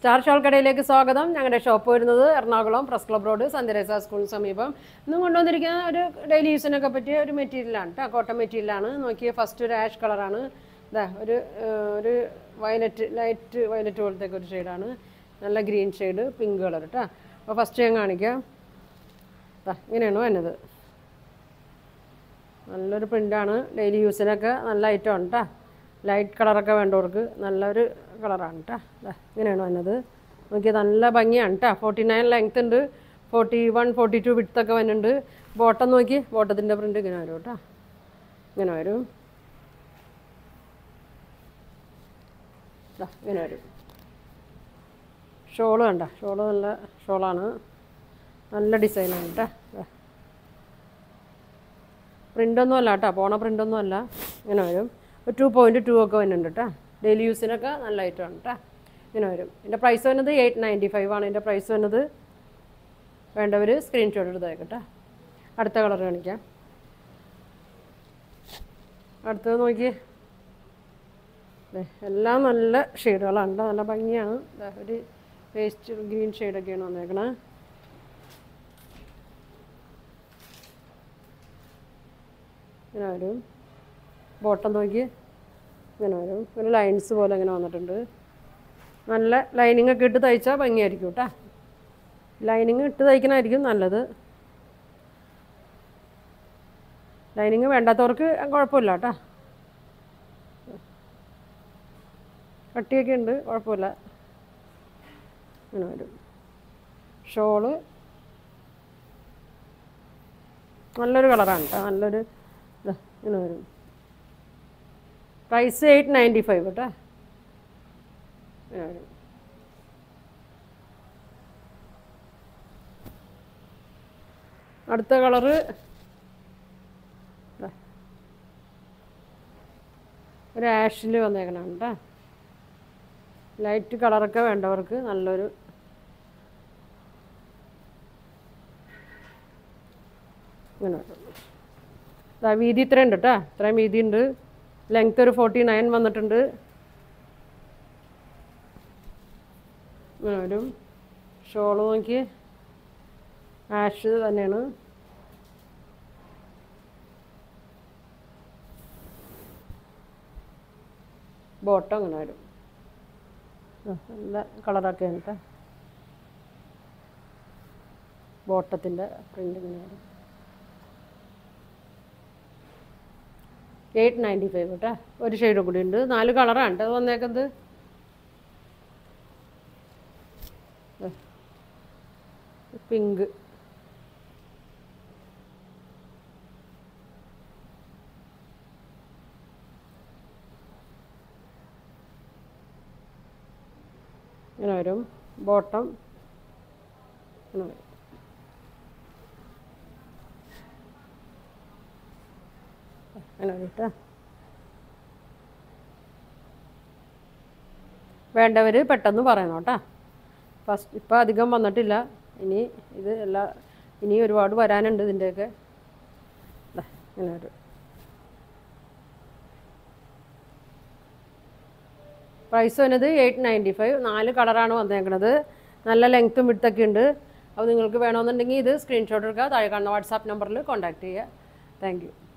Star shawl കടയിലേക്ക് സ്വാഗതം ഞങ്ങളുടെ ഷോപ്പ് വരുന്നത് എറണാകുളം പ്രസ് ക്ലബ് റോഡ് സന്ധ്യരേസ സ്കൂളിന് സമീപം ഇന്നും കൊണ്ടുവന്നിരിക്കുന്ന ഒരു ഡെയിലി യൂസിനൊക്കെ പറ്റിയ ഒരു മെറ്റീരിയലാണ് കേട്ടോ കോട്ടൺ മെറ്റീരിയലാണ് നോക്കിയ ഫസ്റ്റ് ഒരു ആഷ് കളറാണ് ഇതാ ഒരു ഏഹ്, ഒരു വയലറ്റ് ലൈറ്റ് വയലറ്റ് പോലത്തെ ഒരു ഷെയ്ഡാണ് നല്ല ഗ്രീൻ ഷെയ്ഡ് പിങ്ക് കളർ കേട്ടോ അപ്പോൾ ഫസ്റ്റ് ഞാൻ കാണിക്കാം ദാ ഇങ്ങനെയാണ് വരുന്നത് നല്ലൊരു പ്രിൻ്റാണ് ഡെയിലി യൂസിനൊക്കെ നല്ല ഐറ്റം ആണ് കേട്ടോ ലൈറ്റ് കളറൊക്കെ വേണ്ടവർക്ക് നല്ലൊരു കളറാണ് കേട്ടോ ദാ ഇങ്ങനെയാണ് വന്നത് നോക്കിയാൽ നല്ല ഭംഗിയാണ് കേട്ടോ ഫോർട്ടി നയൻ ലെങ്ത് ഉണ്ട് ഫോർട്ടി വൺ ഫോർട്ടി ടു വിട്ത്തൊക്കെ വരുന്നുണ്ട് ബോട്ടം നോക്കി ബോട്ടത്തിൻ്റെ പ്രിൻ്റ് ഇങ്ങനെ വരും കേട്ടോ ഇങ്ങനെ വരും ദാ ഇങ്ങനെ വരും ഷോള് കണ്ട ഷോള് നല്ല ഷോളാണ് നല്ല ഡിസൈനാണ് കേട്ടോ ദാ പ്രിൻ്റൊന്നും അല്ല കേട്ടോ പോണ പ്രിൻ്റൊന്നും അല്ല ഇങ്ങനെ വരും ഒരു ടു പോയിൻറ്റ് ടു ഒക്കെ വരുന്നുണ്ട് കേട്ടോ ഡെയിലി യൂസിനൊക്കെ നല്ല ഐറ്റമാണ് കേട്ടോ ഇങ്ങനെ വരും ഇതിൻ്റെ പ്രൈസ് വരുന്നത് എയ്റ്റ് നയൻറ്റി ഫൈവ് ആണ് ഇതിൻ്റെ പ്രൈസ് വരുന്നത് വേണ്ടവർ സ്ക്രീൻഷോട്ട് എടുത്ത് കേട്ടോ അടുത്ത കളർ കാണിക്കാം അടുത്തത് നോക്കിയേ ദേ, എല്ലാം നല്ല ഷെയ്ഡുകളാണ് കേട്ടോ നല്ല ഭംഗിയാണ് ദാ ഒരു പേസ്റ്റ് ഗ്രീൻ ഷെയ്ഡൊക്കെയാണ് വന്നേക്കണേ ഇങ്ങനെ വരും ബോട്ടം നോക്കി ഇങ്ങനെ വരും ഒരു ലൈൻസ് പോലെ ഇങ്ങനെ വന്നിട്ടുണ്ട് നല്ല ലൈനിങ് ഒക്കെ ഇട്ട് തയ്ച്ചാൽ ഭംഗിയായിരിക്കും കേട്ടോ ലൈനിങ് ഇട്ട് തയ്ക്കണമായിരിക്കും നല്ലത് ലൈനിങ് വേണ്ടാത്തവർക്ക് കുഴപ്പമില്ല കേട്ടോ കട്ടിയൊക്കെ ഉണ്ട് കുഴപ്പമില്ല ഇങ്ങനെ വരും ഷോള് നല്ലൊരു കളറാണ് കേട്ടോ നല്ലൊരു ഇതാ ഇങ്ങനെ വരും പ്രൈസ് എയ്റ്റ് നയൻറ്റി ഫൈവ് കേട്ടോ ഇങ്ങനെ വരും അടുത്ത കളറ് ദാ. ഒരു ആഷിൽ വന്നേക്കണം കേട്ടോ ലൈറ്റ് കളറൊക്കെ വേണ്ടവർക്ക് നല്ലൊരു ഇങ്ങനെ വരും ദാ വീതി ഇത്രയും ഉണ്ട് കേട്ടോ ഇത്രയും വീതി ഉണ്ട് ലെങ്ത് ഒരു ഫോർട്ടി നയൻ വന്നിട്ടുണ്ട് ഇങ്ങനെ വരും ഷോള് നോക്കി ആഷ് തന്നെയാണ് ബോട്ടം ഇങ്ങനെ വരും ആ, നല്ല കളറൊക്കെയാണ് കേട്ടോ ബോട്ടത്തിൻ്റെ പ്രിൻ്റ് ഇങ്ങനെ വരും എയ്റ്റ് നയൻറ്റി ഫൈവ് കേട്ടോ ഒരു ഷെയ്ഡും കൂടി ഉണ്ട് നാല് കളറാണ് കേട്ടോ അത് വന്നേക്കുന്നത് പിങ്ക് ഇങ്ങനെ വരും ബോട്ടം ഇങ്ങനെ വരും അങ്ങനെ വരും കേട്ടോ വേണ്ടവർ പെട്ടെന്ന് പറയണം കേട്ടോ ഫസ്റ്റ് ഇപ്പം അധികം വന്നിട്ടില്ല ഇനി ഇത് എല്ലാ ഇനി ഒരുപാട് വരാനുണ്ട് ഇതിൻ്റെയൊക്കെ ദാ, ഇങ്ങനെ ഒരു പ്രൈസ് വന്നത് എയ്റ്റ് നയൻറ്റി ഫൈവ് നാല് കളറാണ് വന്നേക്കണത് നല്ല ലെങ്ത്തും വിടുത്തൊക്കെ ഉണ്ട് അപ്പോൾ നിങ്ങൾക്ക് വേണമെന്നുണ്ടെങ്കിൽ ഇത് സ്ക്രീൻഷോട്ട് എടുക്കുക താഴെ കാണുന്ന വാട്സാപ്പ് നമ്പറിൽ കോൺടാക്ട് ചെയ്യുക താങ്ക് യു